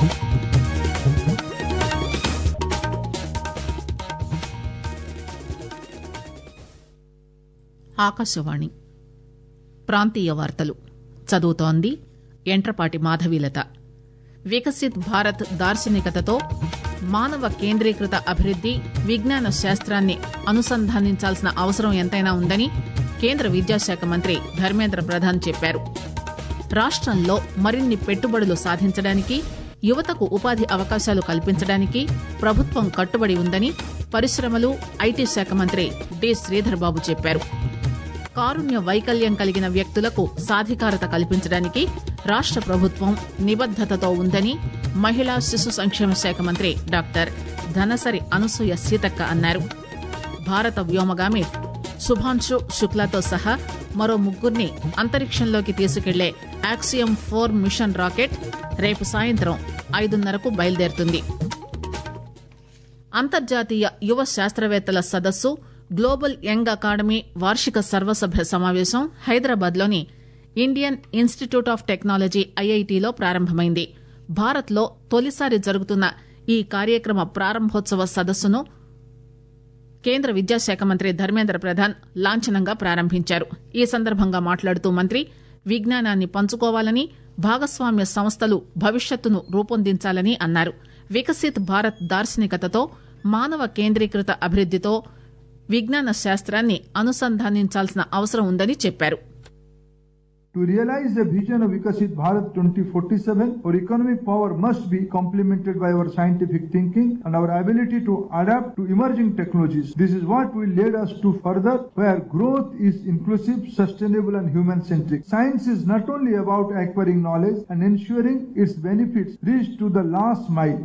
ఆకాశవాణి ప్రాంతీయ వార్తలు చదువుతోంది ఎంట్రపాటి మాధవీలత వికసిత్ భారత్ దార్శనికతతో మానవ కేంద్రీకృత అభివృద్ది విజ్ఞాన శాస్త్రాన్ని అనుసంధానించాల్సిన అవసరం ఎంతైనా ఉందని కేంద్ర విద్యాశాఖ మంత్రి ధర్మేంద్ర ప్రధాన్ చెప్పారు రాష్టంలో మరిన్ని పెట్టుబడులు సాధించడానికి యువతకు ఉపాధి అవకాశాలు కల్పించడానికి ప్రభుత్వం కట్టుబడి ఉందని పరిశ్రమలు ఐటీ శాఖ మంత్రి డి శ్రీధర్ బాబు చెప్పారు కారుణ్య వైకల్యం కలిగిన వ్యక్తులకు సాధికారత కల్పించడానికి రాష్ట ప్రభుత్వం నిబద్దతతో ఉందని మహిళా శిశు సంక్షేమ శాఖ మంత్రి డాక్టర్ ధనసరి అనసూయ సీతక్క అన్నారు భారత వ్యోమగామి శుభాంశు శుక్లాతో సహా మరో ముగ్గురిని అంతరిక్షంలోకి తీసుకెళ్లే యాక్సియం ఫోర్ మిషన్ రాకెట్ రేపు సాయంత్రం ఐదున్నరకు బయలుదేరుతుంది అంతర్జాతీయ యువ శాస్త్రవేత్తల సదస్సు గ్లోబల్ యంగ్ అకాడమీ వార్షిక సర్వసభ్య సమావేశం హైదరాబాద్ లోని ఇండియన్ ఇన్స్టిట్యూట్ ఆఫ్ టెక్నాలజీ ఐఐటిలో ప్రారంభమైంది భారత్ లో తొలిసారి జరుగుతున్న ఈ కార్యక్రమ ప్రారంభోత్సవ సదస్సును కేంద్ర విద్యాశాఖ మంత్రి ధర్మేంద్ర ప్రధాన్ లాంఛనంగా ప్రారంభించారు ఈ సందర్భంగా మాట్లాడుతూ మంత్రి విజ్ఞానాన్ని పంచుకోవాలని భాగస్వామ్య సంస్థలు భవిష్యత్తును రూపొందించాలని అన్నారు వికసిత్ భారత్ దార్శనికతతో మానవ కేంద్రీకృత అభివృద్దితో విజ్ఞాన శాస్త్రాన్ని అనుసంధానించాల్సిన అవసరం ఉందని చెప్పారు To realize the vision of Vikasit Bharat 2047, our economic power must be complemented by our scientific thinking and our ability to adapt to emerging technologies. This is what will lead us to further where growth is inclusive, sustainable and human-centric. Science is not only about acquiring knowledge and ensuring its benefits reach to the last mile.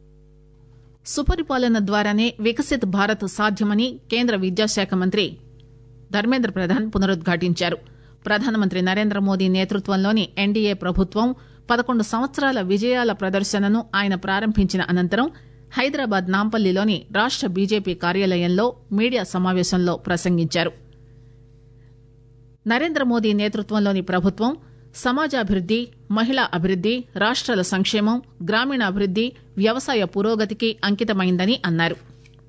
సుపరిపాలన ద్వారానే వికసిత్ భారత్ సాధ్యమని కేంద్ర విద్యాశాఖ మంత్రి ధర్మేంద్ర ప్రధాన్ పునరుద్ఘాటించారు ప్రధానమంత్రి నరేంద్ర మోదీ నేతృత్వంలోని NDA ప్రభుత్వం పదకొండు సంవత్సరాల విజయాల ప్రదర్శనను ఆయన ప్రారంభించిన అనంతరం హైదరాబాద్ నాంపల్లిలోని రాష్ట బీజేపీ కార్యాలయంలో మీడియా సమావేశంలో ప్రసంగించారు నరేంద్ర మోదీ నేతృత్వంలోని ప్రభుత్వం సమాజాభివృద్ది మహిళా అభివృద్ది రాష్ట్రాల సంక్షేమం గ్రామీణాభివృద్ది వ్యవసాయ పురోగతికి అంకితమైందని అన్నారు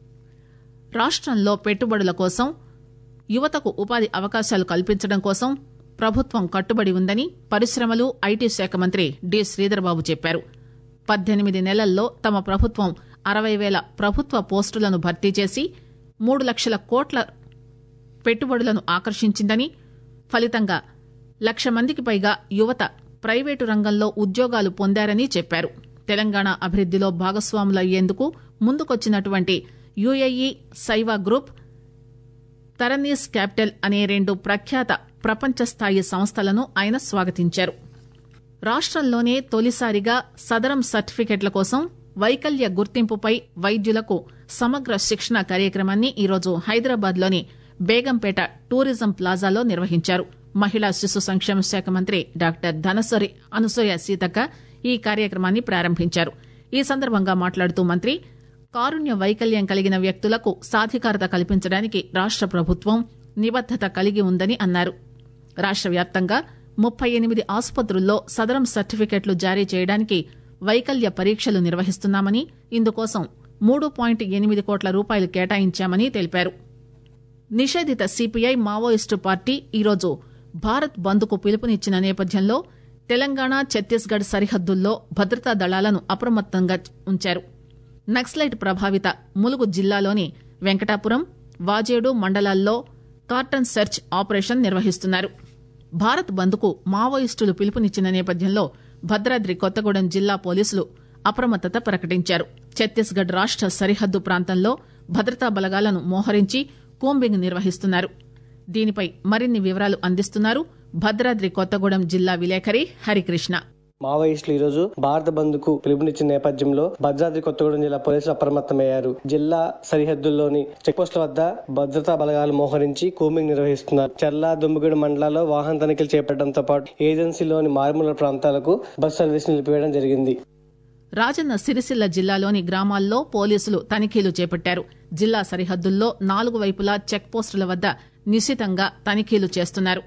రాష్టంలో పెట్టుబడుల కోసం యువతకు ఉపాధి అవకాశాలు కల్పించడం కోసం ప్రభుత్వం కట్టుబడి ఉందని పరిశ్రమలు ఐటీ శాఖ మంత్రి డి శ్రీధర్బాబు చెప్పారు పద్దెనిమిది నెలల్లో తమ ప్రభుత్వం అరవై వేల ప్రభుత్వ పోస్టులను భర్తీ చేసి మూడు లక్షల కోట్ల పెట్టుబడులను ఆకర్షించిందని ఫలితంగా లక్ష మందికి పైగా యువత ప్రైవేటు రంగంలో ఉద్యోగాలు పొందారని చెప్పారు తెలంగాణ అభివృద్దిలో భాగస్వాములయ్యేందుకు ముందుకొచ్చినటువంటి యుఏఈ సైవా గ్రూప్ తరనీస్ క్యాపిటల్ అనే రెండు ప్రఖ్యాత ప్రపంచ స్థాయి సంస్థలను ఆయన స్వాగతించారు రాష్టంలోనే తొలిసారిగా సదరం సర్టిఫికెట్ల కోసం వైకల్య గుర్తింపుపై వైద్యులకు సమగ్ర శిక్షణ కార్యక్రమాన్ని ఈరోజు హైదరాబాద్ లోని బేగంపేట టూరిజం ప్లాజాలో నిర్వహించారు మహిళా శిశు సంక్షేమ శాఖ మంత్రి డాక్టర్ ధనసరి అనసూయ సీతక్క ఈ కార్యక్రమాన్ని ప్రారంభించారు ఈ సందర్భంగా మాట్లాడుతూ మంత్రి కారుణ్య వైకల్యం కలిగిన వ్యక్తులకు సాధికారత కల్పించడానికి రాష్ట ప్రభుత్వం నిబద్దత కలిగి ఉందని అన్నారు రాష్ట వ్యాప్తంగా ముప్పై ఎనిమిది ఆసుపత్రుల్లో సదరం సర్టిఫికెట్లు జారీ చేయడానికి వైకల్య పరీక్షలు నిర్వహిస్తున్నామని ఇందుకోసం మూడు పాయింట్ ఎనిమిది కోట్ల రూపాయలు కేటాయించామని తెలిపారు నిషేధిత సిపిఐ మావోయిస్టు పార్టీ ఈరోజు భారత్ బంద్కు పిలుపునిచ్చిన నేపథ్యంలో తెలంగాణ ఛత్తీస్గఢ్ సరిహద్దుల్లో భద్రతా దళాలను అప్రమత్తంగా ఉంచారు నక్సలైట్ ప్రభావిత ములుగు జిల్లాలోని వెంకటాపురం వాజేడు మండలాల్లో కార్టన్ సెర్చ్ ఆపరేషన్ నిర్వహిస్తున్నారు భారత్ బంద్కు మావోయిస్టులు పిలుపునిచ్చిన నేపథ్యంలో భద్రాద్రి కొత్తగూడెం జిల్లా పోలీసులు అప్రమత్తత ప్రకటించారు ఛత్తీస్గఢ్ రాష్ట సరిహద్దు ప్రాంతంలో భద్రతా బలగాలను మోహరించి కూంబింగ్ నిర్వహిస్తున్నారు దీనిపై మరిన్ని వివరాలు అందిస్తున్నారు భద్రాద్రి కొత్తగూడెం జిల్లా విలేకరి హరికృష్ణ మావోయిస్టులు ఈ రోజు భారత బంద్ కు పిలుపునిచ్చిన నేపథ్యంలో భద్రాద్రి కొత్తగూడెం జిల్లా పోలీసులు అప్రమత్తమయ్యారు జిల్లా సరిహద్దుల్లోని చెక్పోస్టుల వద్ద భద్రతా బలగాలు మోహరించి కూంబింగ్ నిర్వహిస్తున్నారు చర్ల దుమ్ముగూడి మండలాల్లో వాహన తనిఖీలు చేపట్టడంతో పాటు ఏజెన్సీలోని మారుమూల ప్రాంతాలకు బస్ సర్వీస్ నిలిపివేయడం జరిగింది రాజన్న సిరిసిల్ల జిల్లాలోని గ్రామాల్లో పోలీసులు తనిఖీలు చేపట్టారు జిల్లా సరిహద్దుల్లో నాలుగు వైపులా చెక్ పోస్టుల వద్ద నిశితంగా తనిఖీలు చేస్తున్నారు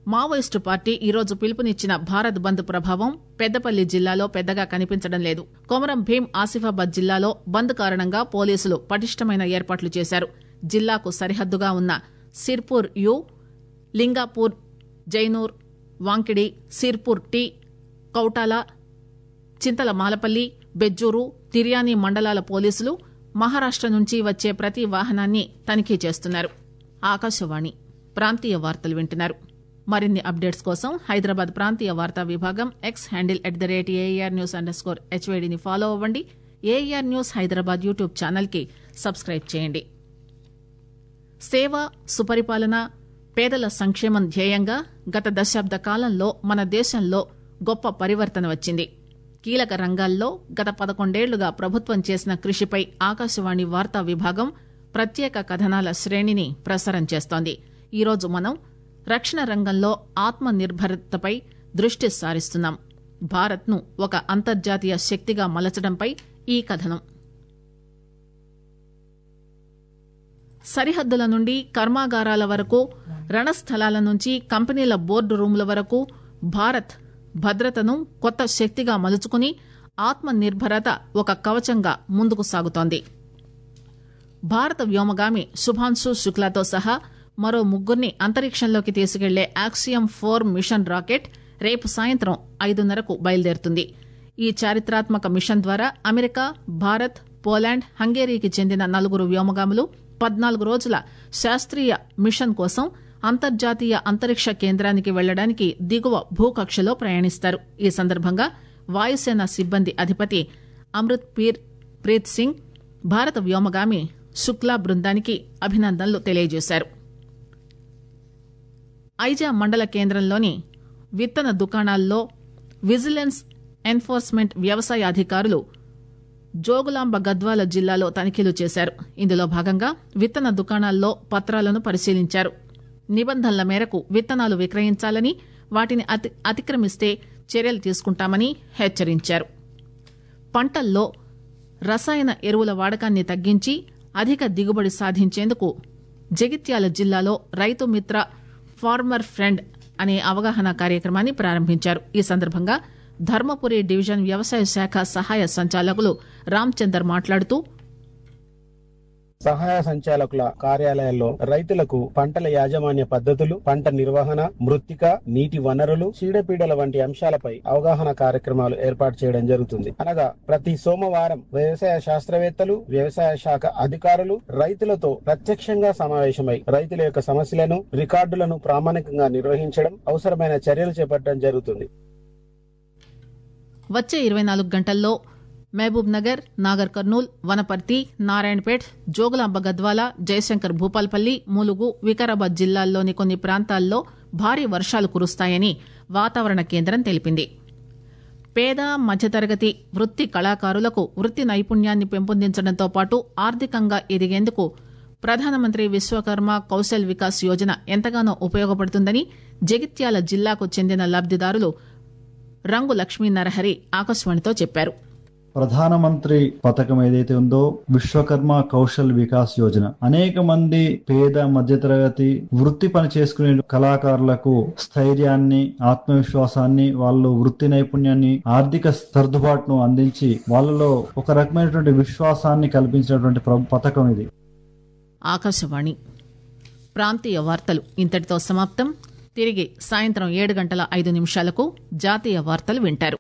మావోయిస్టు పార్టీ ఈరోజు పిలుపునిచ్చిన భారత్ బంద్ ప్రభావం పెద్దపల్లి జిల్లాలో పెద్దగా కనిపించడం లేదు కొమరం భీం ఆసిఫాబాద్ జిల్లాలో బంద్ కారణంగా పోలీసులు పటిష్టమైన ఏర్పాట్లు చేశారు జిల్లాకు సరిహద్దుగా ఉన్న సిర్పూర్ యు లింగాపూర్ జైనూర్ వాంకిడి సిర్పూర్ టి కౌటాల చింతల మాలపల్లి బెజ్జూరు తిర్యాని మండలాల పోలీసులు మహారాష్ట నుంచి వచ్చే ప్రతి వాహనాన్ని తనిఖీ చేస్తున్నారు ఆకాశవాణి ప్రాంతీయ వార్తలు వింటున్నారు మరిన్ని అప్డేట్స్ కోసం హైదరాబాద్ ప్రాంతీయ వార్తా విభాగం X handle at the rate AR news under score హెచ్వేడిని ఫాలో అవ్వండి AR news Hyderabad YouTube channel కి సబ్స్క్రైబ్ చేయండి సేవ సుపరిపాలన పేదల సంక్షేమం ధ్యేయంగా గత దశాబ్ద కాలంలో మన దేశంలో గొప్ప పరివర్తన వచ్చింది కీలక రంగాల్లో గత పదకొండేళ్లుగా ప్రభుత్వం చేసిన కృషిపై ఆకాశవాణి వార్తా విభాగం ప్రత్యేక కథనాల శ్రేణిని ప్రసారం చేస్తోంది ఈరోజు మనం రక్షణ రంగంలో ఆత్మ నిర్భరతపై దృష్టి సారిస్తున్నాం భారత్ను ఒక అంతర్జాతీయ శక్తిగా మలచడంపై ఈ కథనం సరిహద్దుల నుండి కర్మాగారాల వరకు రణస్థలాల నుంచి కంపెనీల బోర్డు రూముల వరకు భారత్ భద్రతను కొత్త శక్తిగా మలుచుకుని ఆత్మ నిర్భరత ఒక కవచంగా ముందుకు సాగుతోంది భారత వ్యోమగామి శుభాంశు శుక్లాతో సహా మరో ముగ్గురిని అంతరిక్షంలోకి తీసుకెళ్లే యాక్సియం ఫోర్ మిషన్ రాకెట్ రేపు సాయంత్రం ఐదున్నరకు బయలుదేరుతుంది ఈ చారిత్రాత్మక మిషన్ ద్వారా అమెరికా భారత్ పోలాండ్ హంగేరీకి చెందిన నలుగురు వ్యోమగాములు పద్నాలుగు రోజుల శాస్త్రీయ మిషన్ కోసం అంతర్జాతీయ అంతరిక్ష కేంద్రానికి వెళ్లడానికి దిగువ భూకక్షలో ప్రయాణిస్తారు ఈ సందర్భంగా వాయుసేన సిబ్బంది అధిపతి అమృత్ పీర్ ప్రీత్ సింగ్ భారత వ్యోమగామి శుక్లా బృందానికి అభినందనలు తెలియజేశారు ఐజా మండల కేంద్రంలోని విత్తన దుకాణాల్లో విజిలెన్స్ ఎన్ఫోర్స్మెంట్ వ్యవసాయ అధికారులు జోగులాంబ గద్వాల జిల్లాలో తనిఖీలు చేశారు ఇందులో భాగంగా విత్తన దుకాణాల్లో పత్రాలను పరిశీలించారు నిబంధనల మేరకు విత్తనాలు విక్రయించాలని వాటిని అతి అతిక్రమిస్తే చర్యలు తీసుకుంటామని హెచ్చరించారు పంటల్లో రసాయన ఎరువుల వాడకాన్ని తగ్గించి అధిక దిగుబడి సాధించేందుకు జగిత్యాల జిల్లాలో రైతు మిత్ర ఫార్మర్ ఫ్రెండ్ అనే అవగాహన కార్యక్రమాన్ని ప్రారంభించారు ఈ సందర్భంగా ధర్మపురి డివిజన్ వ్యవసాయ శాఖ సహాయ సంచాలకులు రామచందర్ మాట్లాడుతూ సహాయ సంచాలకుల కార్యాలయాల్లో రైతులకు పంటల యాజమాన్య పద్ధతులు పంట నిర్వహణ మృత్తిక నీటి వనరులు చీడపీడల వంటి అంశాలపై అవగాహన కార్యక్రమాలు ఏర్పాటు చేయడం జరుగుతుంది అనగా ప్రతి సోమవారం వ్యవసాయ శాస్త్రవేత్తలు వ్యవసాయ శాఖ అధికారులు రైతులతో ప్రత్యక్షంగా సమావేశమై రైతుల యొక్క సమస్యలను రికార్డులను ప్రామాణికంగా నిర్వహించడం అవసరమైన చర్యలు చేపట్టడం జరుగుతుంది వచ్చే ఇరవై నాలుగు గంటల్లో మహబూబ్ నగర్ నాగర్ కర్నూల్ వనపర్తి నారాయణపేట్ జోగులాంబ గద్వాల జయశంకర్ భూపాల్పల్లి ములుగు వికారాబాద్ జిల్లాల్లోని కొన్ని ప్రాంతాల్లో భారీ వర్షాలు కురుస్తాయని వాతావరణ కేంద్రం తెలిపింది పేద మధ్యతరగతి వృత్తి కళాకారులకు వృత్తి నైపుణ్యాన్ని పెంపొందించడంతో పాటు ఆర్థికంగా ఎదిగేందుకు ప్రధానమంత్రి విశ్వకర్మ కౌశల్ వికాస్ యోజన ఎంతగానో ఉపయోగపడుతుందని జగిత్యాల జిల్లాకు చెందిన లబ్దిదారులు రంగు లక్ష్మీ నరహరి ఆకాశవాణితో చెప్పారు ప్రధానమంత్రి పథకం ఏదైతే ఉందో విశ్వకర్మ కౌశల్ వికాస్ యోజన అనేక మంది పేద మధ్యతరగతి వృత్తి పని చేసుకునే కళాకారులకు స్థైర్యాన్ని ఆత్మవిశ్వాసాన్ని వాళ్ళు వృత్తి నైపుణ్యాన్ని ఆర్థిక సర్దుబాటును అందించి వాళ్ళలో ఒక రకమైనటువంటి విశ్వాసాన్ని కల్పించినటువంటి పథకం ఇది ఆకాశవాణి ప్రాంతీయ వార్తలు ఇంతటితో సమాప్తం తిరిగి సాయంత్రం ఏడు గంటల ఐదు నిమిషాలకు జాతీయ వార్తలు వింటారు